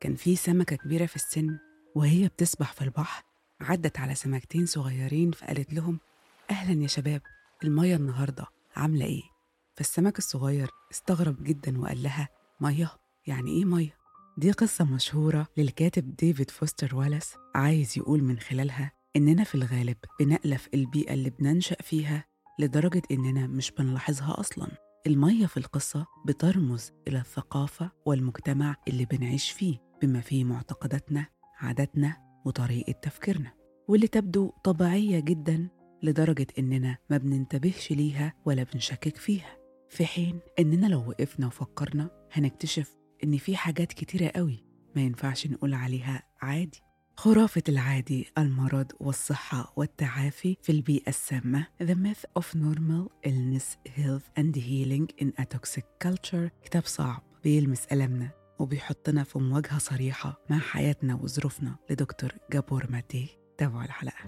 كان في سمكة كبيرة في السن وهي بتسبح في البحر عدت على سمكتين صغيرين فقالت لهم أهلا يا شباب المية النهاردة عاملة إيه؟ فالسمك الصغير استغرب جدا وقال لها مية يعني إيه مية؟ دي قصة مشهورة للكاتب ديفيد فوستر والاس عايز يقول من خلالها إننا في الغالب بنألف البيئة اللي بننشأ فيها لدرجة إننا مش بنلاحظها أصلاً المية في القصة بترمز إلى الثقافة والمجتمع اللي بنعيش فيه بما فيه معتقداتنا عاداتنا وطريقة تفكيرنا واللي تبدو طبيعية جدا لدرجة إننا ما بننتبهش ليها ولا بنشكك فيها في حين إننا لو وقفنا وفكرنا هنكتشف إن في حاجات كتيرة قوي ما ينفعش نقول عليها عادي خرافة العادي المرض والصحة والتعافي في البيئة السامة The Myth of Normal Illness, Health and Healing in a Toxic Culture كتاب صعب بيلمس ألمنا وبيحطنا في مواجهة صريحة مع حياتنا وظروفنا لدكتور جابور ماتي تابعوا الحلقة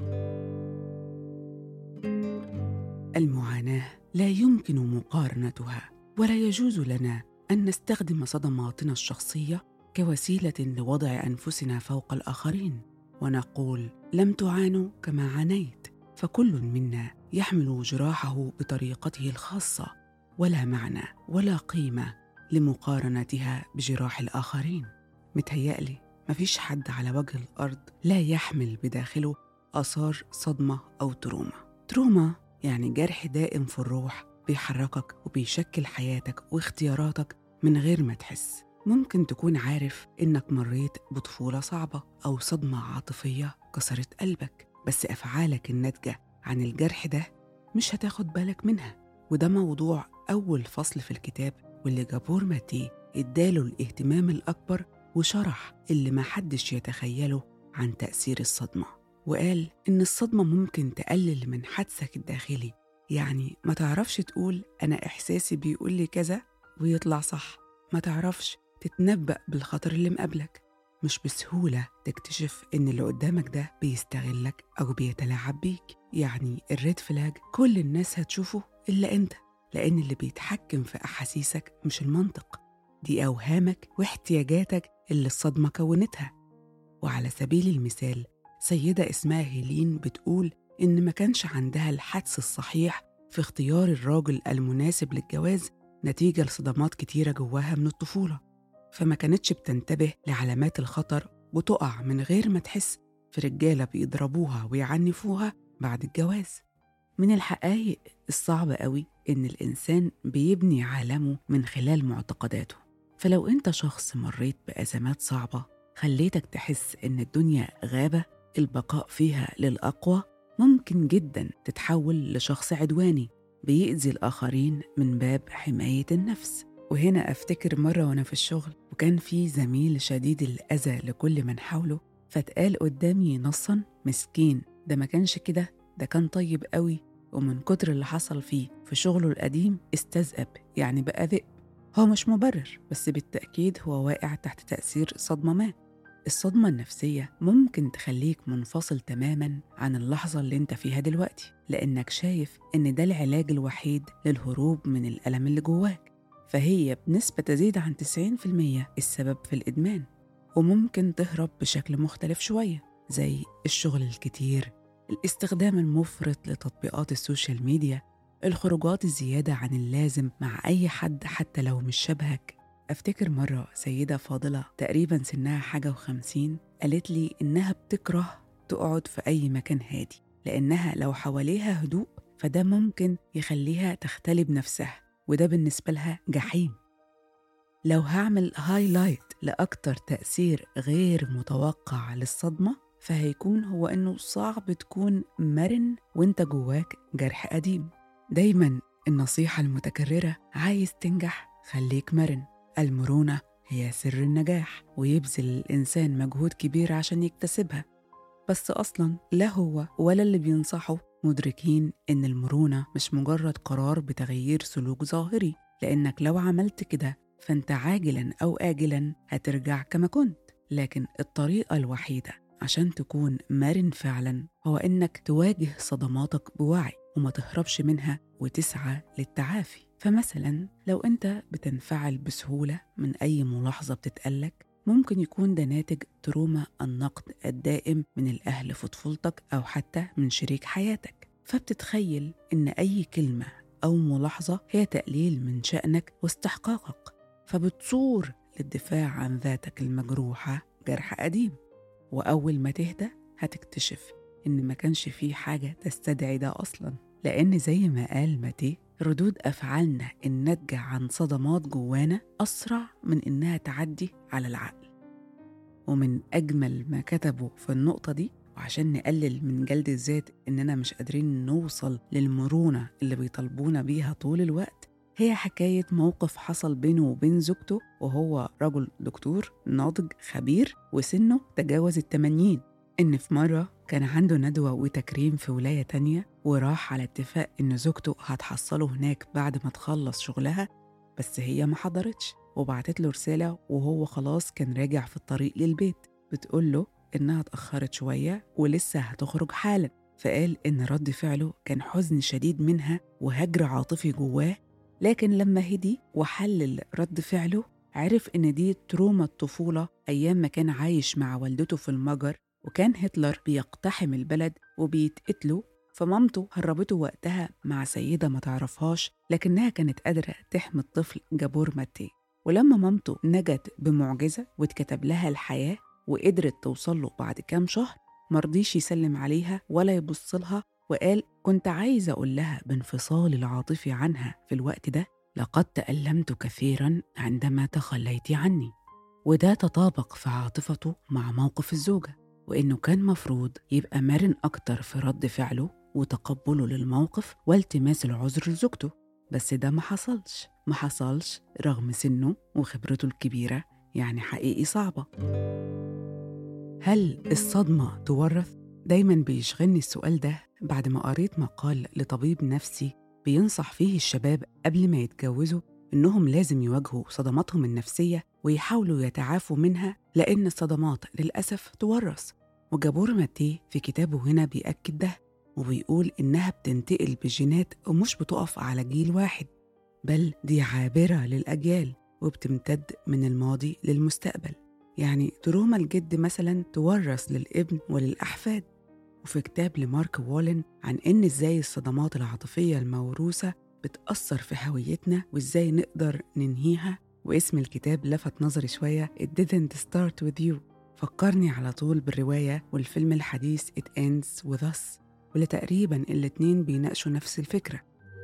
المعاناة لا يمكن مقارنتها ولا يجوز لنا أن نستخدم صدماتنا الشخصية كوسيله لوضع انفسنا فوق الاخرين ونقول لم تعانوا كما عانيت فكل منا يحمل جراحه بطريقته الخاصه ولا معنى ولا قيمه لمقارنتها بجراح الاخرين متهيألي مفيش حد على وجه الارض لا يحمل بداخله اثار صدمه او تروما تروما يعني جرح دائم في الروح بيحركك وبيشكل حياتك واختياراتك من غير ما تحس ممكن تكون عارف إنك مريت بطفولة صعبة أو صدمة عاطفية كسرت قلبك بس أفعالك الناتجة عن الجرح ده مش هتاخد بالك منها وده موضوع أول فصل في الكتاب واللي جابور ماتي اداله الاهتمام الأكبر وشرح اللي ما حدش يتخيله عن تأثير الصدمة وقال إن الصدمة ممكن تقلل من حدسك الداخلي يعني ما تعرفش تقول أنا إحساسي بيقول لي كذا ويطلع صح ما تعرفش تتنبأ بالخطر اللي مقابلك مش بسهولة تكتشف إن اللي قدامك ده بيستغلك أو بيتلاعب بيك يعني الريد فلاج كل الناس هتشوفه إلا أنت لأن اللي بيتحكم في أحاسيسك مش المنطق دي أوهامك واحتياجاتك اللي الصدمة كونتها وعلى سبيل المثال سيدة اسمها هيلين بتقول إن ما كانش عندها الحدس الصحيح في اختيار الراجل المناسب للجواز نتيجة لصدمات كتيرة جواها من الطفولة فما كانتش بتنتبه لعلامات الخطر وتقع من غير ما تحس في رجالة بيضربوها ويعنفوها بعد الجواز من الحقائق الصعبة قوي إن الإنسان بيبني عالمه من خلال معتقداته فلو أنت شخص مريت بأزمات صعبة خليتك تحس إن الدنيا غابة البقاء فيها للأقوى ممكن جدا تتحول لشخص عدواني بيأذي الآخرين من باب حماية النفس وهنا أفتكر مرة وأنا في الشغل وكان في زميل شديد الأذى لكل من حوله فاتقال قدامي نصا مسكين ده ما كانش كده ده كان طيب قوي ومن كتر اللي حصل فيه في شغله القديم استذئب يعني بقى ذئب هو مش مبرر بس بالتأكيد هو واقع تحت تأثير صدمة ما الصدمة النفسية ممكن تخليك منفصل تماما عن اللحظة اللي انت فيها دلوقتي لأنك شايف إن ده العلاج الوحيد للهروب من الألم اللي جواك فهي بنسبة تزيد عن 90% السبب في الإدمان وممكن تهرب بشكل مختلف شوية زي الشغل الكتير الاستخدام المفرط لتطبيقات السوشيال ميديا الخروجات الزيادة عن اللازم مع أي حد حتى لو مش شبهك أفتكر مرة سيدة فاضلة تقريبا سنها حاجة وخمسين قالت لي إنها بتكره تقعد في أي مكان هادي لأنها لو حواليها هدوء فده ممكن يخليها تختلي بنفسها وده بالنسبة لها جحيم لو هعمل هايلايت لأكتر تأثير غير متوقع للصدمة فهيكون هو إنه صعب تكون مرن وإنت جواك جرح قديم دايما النصيحة المتكررة عايز تنجح خليك مرن المرونة هي سر النجاح ويبذل الإنسان مجهود كبير عشان يكتسبها بس أصلا لا هو ولا اللي بينصحه مدركين إن المرونة مش مجرد قرار بتغيير سلوك ظاهري لأنك لو عملت كده فأنت عاجلا أو آجلا هترجع كما كنت لكن الطريقة الوحيدة عشان تكون مرن فعلا هو إنك تواجه صدماتك بوعي وما تهربش منها وتسعى للتعافي فمثلا لو أنت بتنفعل بسهولة من أي ملاحظة بتتقلك ممكن يكون ده ناتج تروما النقد الدائم من الأهل في طفولتك أو حتى من شريك حياتك فبتتخيل إن أي كلمة أو ملاحظة هي تقليل من شأنك واستحقاقك فبتصور للدفاع عن ذاتك المجروحة جرح قديم وأول ما تهدى هتكتشف إن ما كانش فيه حاجة تستدعي ده أصلا لأن زي ما قال ماتي ردود أفعالنا الناتجة عن صدمات جوانا أسرع من إنها تعدي على العقل ومن أجمل ما كتبوا في النقطة دي وعشان نقلل من جلد الذات إننا مش قادرين نوصل للمرونة اللي بيطالبونا بيها طول الوقت هي حكاية موقف حصل بينه وبين زوجته وهو رجل دكتور ناضج خبير وسنه تجاوز التمانين إن في مرة كان عنده ندوة وتكريم في ولاية تانية وراح على اتفاق إن زوجته هتحصله هناك بعد ما تخلص شغلها بس هي ما حضرتش وبعتت له رسالة وهو خلاص كان راجع في الطريق للبيت بتقول له إنها اتأخرت شوية ولسه هتخرج حالا فقال إن رد فعله كان حزن شديد منها وهجر عاطفي جواه لكن لما هدي وحلل رد فعله عرف إن دي تروما الطفولة أيام ما كان عايش مع والدته في المجر وكان هتلر بيقتحم البلد وبيتقتلوا فمامته هربته وقتها مع سيدة ما تعرفهاش لكنها كانت قادرة تحمي الطفل جابور ماتي ولما مامته نجت بمعجزة واتكتب لها الحياة وقدرت توصل له بعد كام شهر مرضيش يسلم عليها ولا يبص لها وقال كنت عايزة أقول لها بانفصال العاطفي عنها في الوقت ده لقد تألمت كثيرا عندما تخليت عني وده تطابق في عاطفته مع موقف الزوجة وإنه كان مفروض يبقى مرن أكتر في رد فعله وتقبله للموقف والتماس العذر لزوجته بس ده ما حصلش ما حصلش رغم سنه وخبرته الكبيرة يعني حقيقي صعبة هل الصدمة تورث؟ دايما بيشغلني السؤال ده بعد ما قريت مقال لطبيب نفسي بينصح فيه الشباب قبل ما يتجوزوا إنهم لازم يواجهوا صدماتهم النفسية ويحاولوا يتعافوا منها لأن الصدمات للأسف تورث وجابور ماتيه في كتابه هنا بيأكد ده وبيقول إنها بتنتقل بالجينات ومش بتقف على جيل واحد بل دي عابرة للأجيال وبتمتد من الماضي للمستقبل يعني تروما الجد مثلا تورث للابن وللأحفاد وفي كتاب لمارك وولن عن إن إزاي الصدمات العاطفية الموروثة بتأثر في هويتنا وإزاي نقدر ننهيها واسم الكتاب لفت نظري شوية It didn't start with you فكرني على طول بالرواية والفيلم الحديث It ends with us واللي تقريبا الاتنين بيناقشوا نفس الفكرة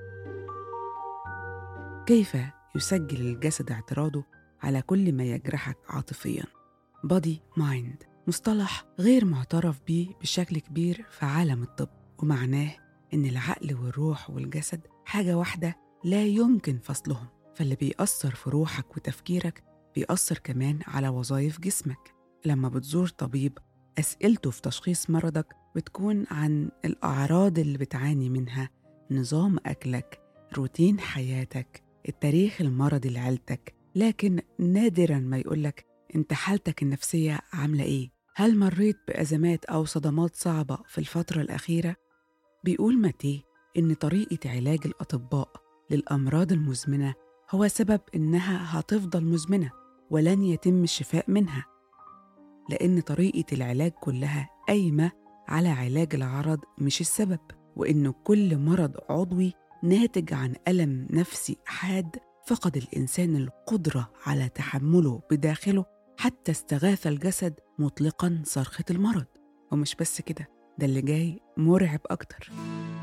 كيف يسجل الجسد اعتراضه على كل ما يجرحك عاطفيا body mind مصطلح غير معترف به بشكل كبير في عالم الطب ومعناه إن العقل والروح والجسد حاجة واحدة لا يمكن فصلهم فاللي بيأثر في روحك وتفكيرك بيأثر كمان على وظائف جسمك لما بتزور طبيب أسئلته في تشخيص مرضك بتكون عن الأعراض اللي بتعاني منها نظام أكلك روتين حياتك التاريخ المرضي لعيلتك لكن نادرا ما يقولك انت حالتك النفسية عاملة ايه؟ هل مريت بأزمات أو صدمات صعبة في الفترة الأخيرة؟ بيقول ماتيه إن طريقة علاج الأطباء للأمراض المزمنة هو سبب إنها هتفضل مزمنة ولن يتم الشفاء منها لأن طريقة العلاج كلها قايمة على علاج العرض مش السبب وإن كل مرض عضوي ناتج عن ألم نفسي حاد فقد الإنسان القدرة على تحمله بداخله حتى استغاث الجسد مطلقا صرخة المرض ومش بس كده ده اللي جاي مرعب أكتر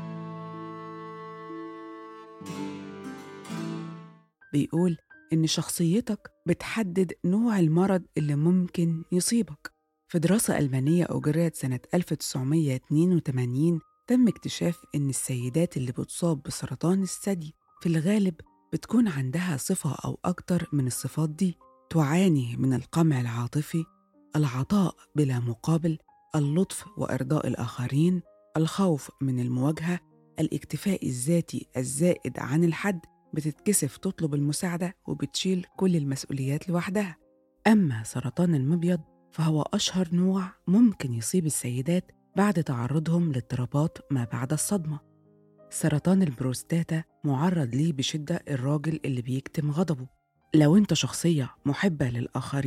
بيقول إن شخصيتك بتحدد نوع المرض اللي ممكن يصيبك في دراسة ألمانية أجريت سنة 1982 تم اكتشاف إن السيدات اللي بتصاب بسرطان الثدي في الغالب بتكون عندها صفة أو أكتر من الصفات دي تعاني من القمع العاطفي العطاء بلا مقابل اللطف وإرضاء الآخرين الخوف من المواجهة الاكتفاء الذاتي الزائد عن الحد بتتكسف تطلب المساعدة وبتشيل كل المسؤوليات لوحدها أما سرطان المبيض فهو أشهر نوع ممكن يصيب السيدات بعد تعرضهم لاضطرابات ما بعد الصدمة سرطان البروستاتا معرض ليه بشدة الراجل اللي بيكتم غضبه لو انت شخصية محبة للآخرين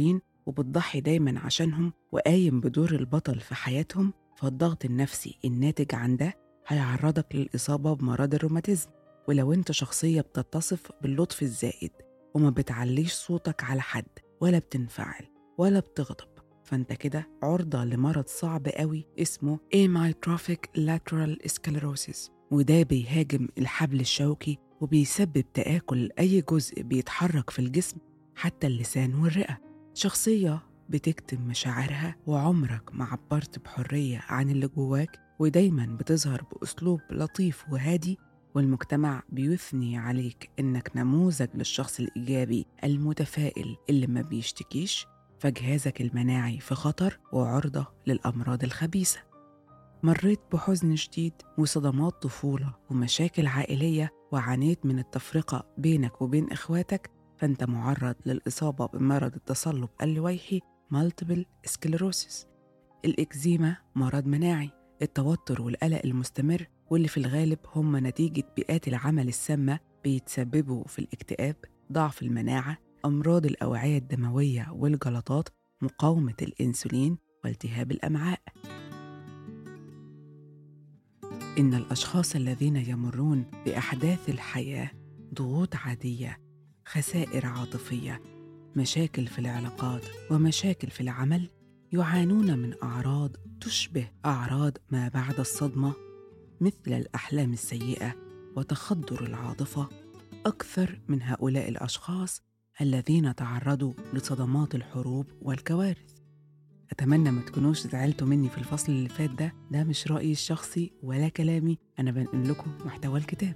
وبتضحي دايما عشانهم وقايم بدور البطل في حياتهم فالضغط النفسي الناتج عن ده هيعرضك للإصابة بمرض الروماتيزم ولو أنت شخصية بتتصف باللطف الزائد وما بتعليش صوتك على حد ولا بتنفعل ولا بتغضب فأنت كده عرضة لمرض صعب قوي اسمه amyotrophic lateral sclerosis وده بيهاجم الحبل الشوكي وبيسبب تآكل أي جزء بيتحرك في الجسم حتى اللسان والرئة شخصية بتكتم مشاعرها وعمرك ما عبرت بحرية عن اللي جواك ودايما بتظهر بأسلوب لطيف وهادي والمجتمع بيثني عليك إنك نموذج للشخص الإيجابي المتفائل اللي ما بيشتكيش فجهازك المناعي في خطر وعرضة للأمراض الخبيثة مريت بحزن شديد وصدمات طفولة ومشاكل عائلية وعانيت من التفرقة بينك وبين إخواتك فأنت معرض للإصابة بمرض التصلب اللويحي مالتيبل سكليروسيس الإكزيما مرض مناعي التوتر والقلق المستمر واللي في الغالب هم نتيجة بيئات العمل السامة بيتسببوا في الاكتئاب ضعف المناعة أمراض الأوعية الدموية والجلطات مقاومة الإنسولين والتهاب الأمعاء إن الأشخاص الذين يمرون بأحداث الحياة ضغوط عادية خسائر عاطفية مشاكل في العلاقات ومشاكل في العمل يعانون من أعراض تشبه أعراض ما بعد الصدمة مثل الأحلام السيئة وتخدر العاطفة أكثر من هؤلاء الأشخاص الذين تعرضوا لصدمات الحروب والكوارث أتمنى ما تكونوش زعلتوا مني في الفصل اللي فات ده ده مش رأيي الشخصي ولا كلامي أنا بنقل لكم محتوى الكتاب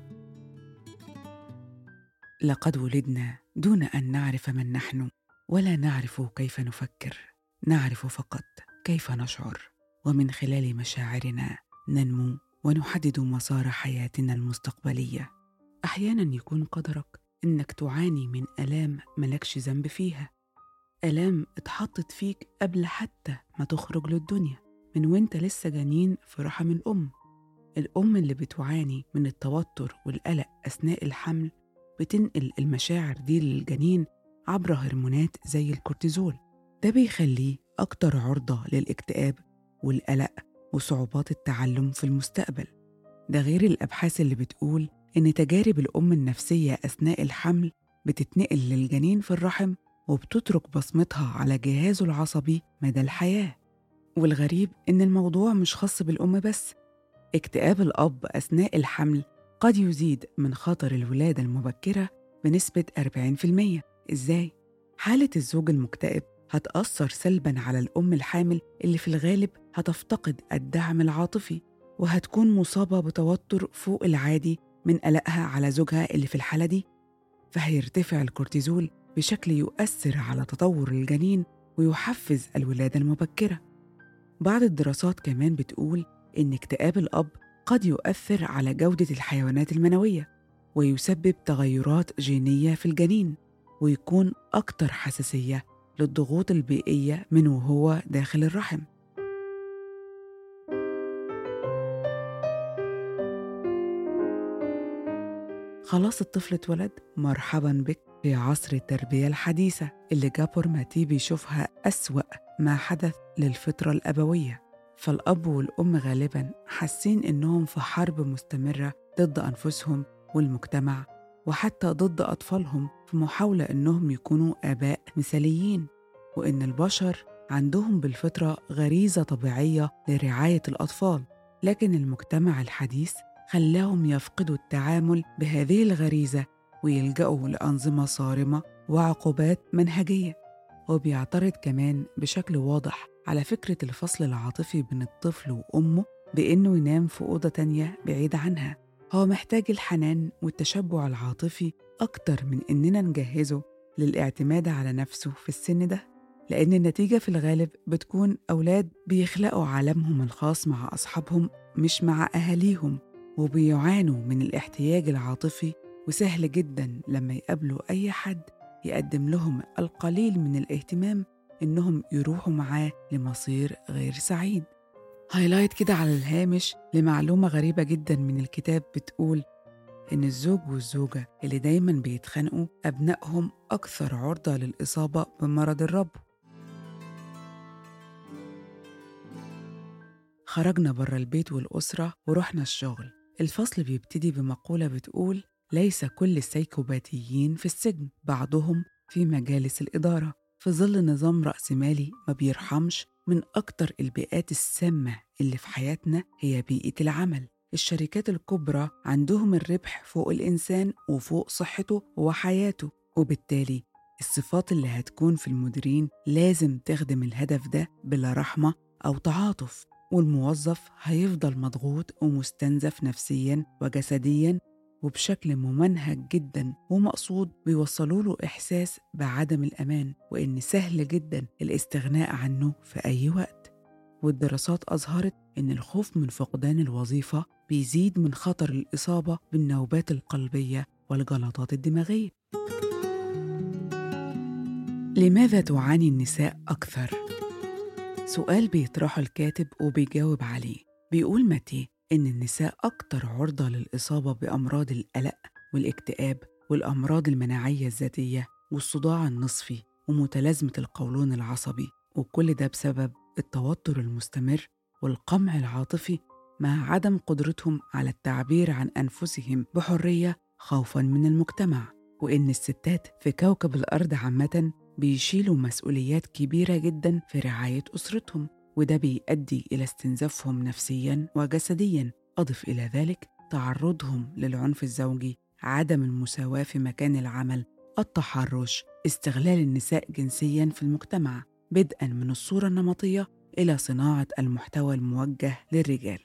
لقد ولدنا دون أن نعرف من نحن ولا نعرف كيف نفكر نعرف فقط كيف نشعر ومن خلال مشاعرنا ننمو ونحدد مسار حياتنا المستقبليه احيانا يكون قدرك انك تعاني من الام ملكش ذنب فيها الام اتحطت فيك قبل حتى ما تخرج للدنيا من وانت لسه جنين في رحم الام الام اللي بتعاني من التوتر والقلق اثناء الحمل بتنقل المشاعر دي للجنين عبر هرمونات زي الكورتيزول ده بيخليه أكتر عرضة للاكتئاب والقلق وصعوبات التعلم في المستقبل ده غير الأبحاث اللي بتقول إن تجارب الأم النفسية أثناء الحمل بتتنقل للجنين في الرحم وبتترك بصمتها على جهازه العصبي مدى الحياة والغريب إن الموضوع مش خاص بالأم بس اكتئاب الأب أثناء الحمل قد يزيد من خطر الولادة المبكرة بنسبة 40% إزاي؟ حالة الزوج المكتئب هتأثر سلبا على الأم الحامل اللي في الغالب هتفتقد الدعم العاطفي وهتكون مصابة بتوتر فوق العادي من قلقها على زوجها اللي في الحالة دي فهيرتفع الكورتيزول بشكل يؤثر على تطور الجنين ويحفز الولادة المبكرة بعض الدراسات كمان بتقول إن اكتئاب الأب قد يؤثر على جودة الحيوانات المنوية ويسبب تغيرات جينية في الجنين ويكون أكثر حساسية للضغوط البيئية من وهو داخل الرحم خلاص الطفل اتولد مرحبا بك في عصر التربية الحديثة اللي جابور ماتي بيشوفها أسوأ ما حدث للفطرة الأبوية فالأب والأم غالبا حاسين إنهم في حرب مستمرة ضد أنفسهم والمجتمع وحتى ضد أطفالهم في محاولة إنهم يكونوا آباء مثاليين وإن البشر عندهم بالفطرة غريزة طبيعية لرعاية الأطفال لكن المجتمع الحديث خلاهم يفقدوا التعامل بهذه الغريزة ويلجأوا لأنظمة صارمة وعقوبات منهجية وبيعترض كمان بشكل واضح على فكرة الفصل العاطفي بين الطفل وأمه بإنه ينام في أوضة تانية بعيد عنها هو محتاج الحنان والتشبع العاطفي أكتر من إننا نجهزه للاعتماد على نفسه في السن ده لأن النتيجة في الغالب بتكون أولاد بيخلقوا عالمهم الخاص مع أصحابهم مش مع أهاليهم وبيعانوا من الاحتياج العاطفي وسهل جدا لما يقابلوا أي حد يقدم لهم القليل من الاهتمام إنهم يروحوا معاه لمصير غير سعيد هايلايت كده على الهامش لمعلومة غريبة جدا من الكتاب بتقول إن الزوج والزوجة اللي دايما بيتخانقوا أبنائهم أكثر عرضة للإصابة بمرض الرب خرجنا بره البيت والأسرة ورحنا الشغل الفصل بيبتدي بمقولة بتقول ليس كل السيكوباتيين في السجن بعضهم في مجالس الإدارة في ظل نظام رأسمالي ما بيرحمش من أكتر البيئات السامة اللي في حياتنا هي بيئة العمل الشركات الكبرى عندهم الربح فوق الإنسان وفوق صحته وحياته وبالتالي الصفات اللي هتكون في المديرين لازم تخدم الهدف ده بلا رحمة أو تعاطف والموظف هيفضل مضغوط ومستنزف نفسيا وجسديا وبشكل ممنهج جدا ومقصود بيوصلوا له إحساس بعدم الأمان وإن سهل جدا الاستغناء عنه في أي وقت والدراسات أظهرت إن الخوف من فقدان الوظيفة بيزيد من خطر الإصابة بالنوبات القلبية والجلطات الدماغية لماذا تعاني النساء أكثر؟ سؤال بيطرحه الكاتب وبيجاوب عليه بيقول ماتي إن النساء أكثر عرضة للإصابة بأمراض القلق والاكتئاب والأمراض المناعية الذاتية والصداع النصفي ومتلازمة القولون العصبي وكل ده بسبب التوتر المستمر والقمع العاطفي مع عدم قدرتهم على التعبير عن أنفسهم بحرية خوفا من المجتمع وإن الستات في كوكب الأرض عامة بيشيلوا مسؤوليات كبيرة جدا في رعاية أسرتهم وده بيؤدي إلى استنزافهم نفسيا وجسديا أضف إلى ذلك تعرضهم للعنف الزوجي عدم المساواة في مكان العمل التحرش استغلال النساء جنسيا في المجتمع بدءا من الصورة النمطية إلى صناعة المحتوى الموجه للرجال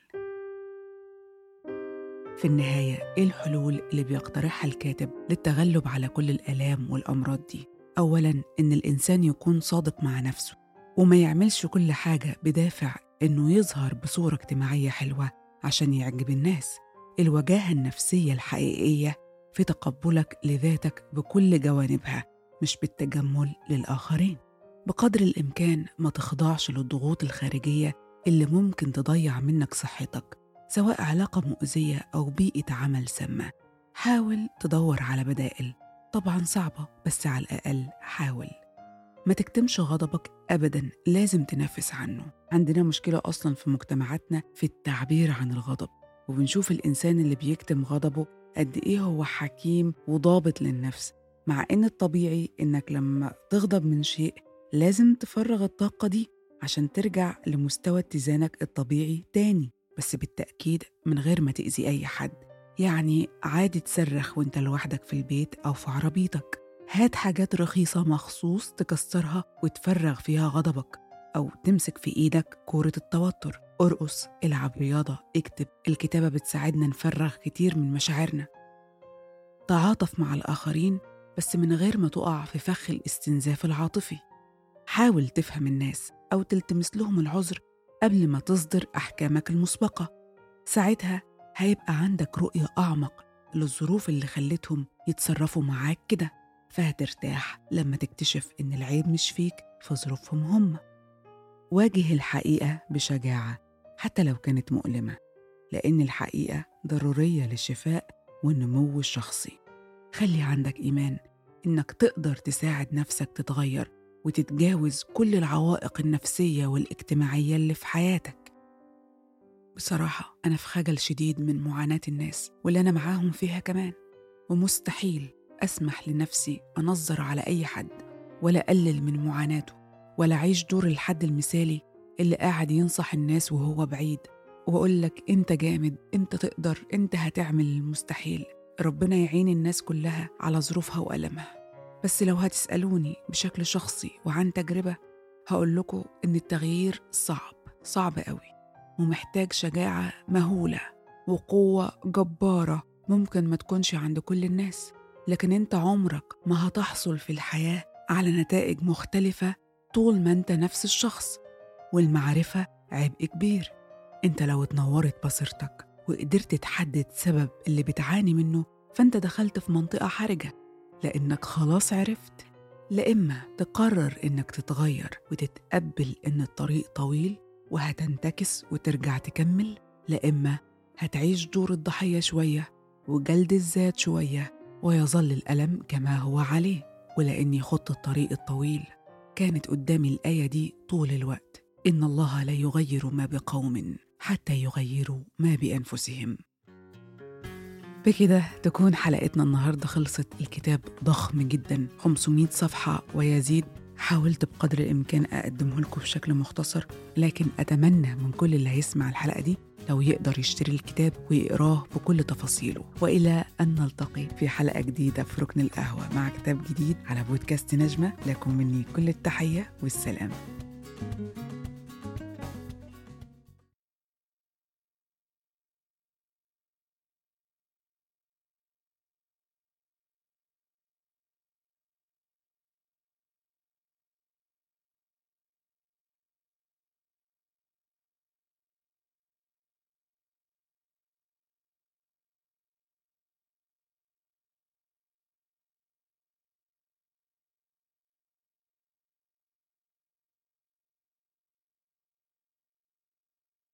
في النهاية إيه الحلول اللي بيقترحها الكاتب للتغلب على كل الآلام والأمراض دي؟ أولاً إن الإنسان يكون صادق مع نفسه وما يعملش كل حاجة بدافع إنه يظهر بصورة اجتماعية حلوة عشان يعجب الناس الوجاهة النفسية الحقيقية في تقبلك لذاتك بكل جوانبها مش بالتجمل للآخرين بقدر الإمكان ما تخضعش للضغوط الخارجية اللي ممكن تضيع منك صحتك سواء علاقة مؤذية أو بيئة عمل سامة حاول تدور على بدائل طبعا صعبة بس على الأقل حاول ما تكتمش غضبك أبدا لازم تنفس عنه عندنا مشكلة أصلا في مجتمعاتنا في التعبير عن الغضب وبنشوف الإنسان اللي بيكتم غضبه قد إيه هو حكيم وضابط للنفس مع إن الطبيعي إنك لما تغضب من شيء لازم تفرغ الطاقة دي عشان ترجع لمستوى اتزانك الطبيعي تاني بس بالتأكيد من غير ما تأذي أي حد يعني عادي تصرخ وانت لوحدك في البيت أو في عربيتك هات حاجات رخيصة مخصوص تكسرها وتفرغ فيها غضبك أو تمسك في إيدك كورة التوتر ارقص العب رياضة اكتب الكتابة بتساعدنا نفرغ كتير من مشاعرنا تعاطف مع الآخرين بس من غير ما تقع في فخ الاستنزاف العاطفي حاول تفهم الناس أو تلتمس لهم العذر قبل ما تصدر أحكامك المسبقة ساعتها هيبقى عندك رؤية أعمق للظروف اللي خلتهم يتصرفوا معاك كده فهترتاح لما تكتشف إن العيب مش فيك في ظروفهم هم واجه الحقيقة بشجاعة حتى لو كانت مؤلمة لأن الحقيقة ضرورية للشفاء والنمو الشخصي خلي عندك إيمان إنك تقدر تساعد نفسك تتغير وتتجاوز كل العوائق النفسية والاجتماعية اللي في حياتك بصراحة أنا في خجل شديد من معاناة الناس واللي أنا معاهم فيها كمان ومستحيل أسمح لنفسي أنظر على أي حد ولا أقلل من معاناته ولا أعيش دور الحد المثالي اللي قاعد ينصح الناس وهو بعيد وأقول لك أنت جامد أنت تقدر أنت هتعمل المستحيل ربنا يعين الناس كلها على ظروفها وألمها بس لو هتسألوني بشكل شخصي وعن تجربة هقول لكم إن التغيير صعب صعب قوي ومحتاج شجاعة مهولة وقوة جبارة ممكن ما تكونش عند كل الناس لكن انت عمرك ما هتحصل في الحياة على نتائج مختلفة طول ما انت نفس الشخص والمعرفة عبء كبير انت لو اتنورت بصيرتك وقدرت تحدد سبب اللي بتعاني منه فانت دخلت في منطقة حرجة لأنك خلاص عرفت لا إما تقرر إنك تتغير وتتقبل إن الطريق طويل وهتنتكس وترجع تكمل لا إما هتعيش دور الضحية شوية وجلد الذات شوية ويظل الألم كما هو عليه ولأني خط الطريق الطويل كانت قدامي الآية دي طول الوقت إن الله لا يغير ما بقوم حتى يغيروا ما بأنفسهم بكده تكون حلقتنا النهارده خلصت الكتاب ضخم جدا 500 صفحة ويزيد حاولت بقدر الإمكان أقدمه لكم بشكل مختصر لكن أتمنى من كل اللي هيسمع الحلقة دي لو يقدر يشتري الكتاب ويقراه بكل تفاصيله وإلى أن نلتقي في حلقة جديدة في ركن القهوة مع كتاب جديد على بودكاست نجمة لكم مني كل التحية والسلام thank you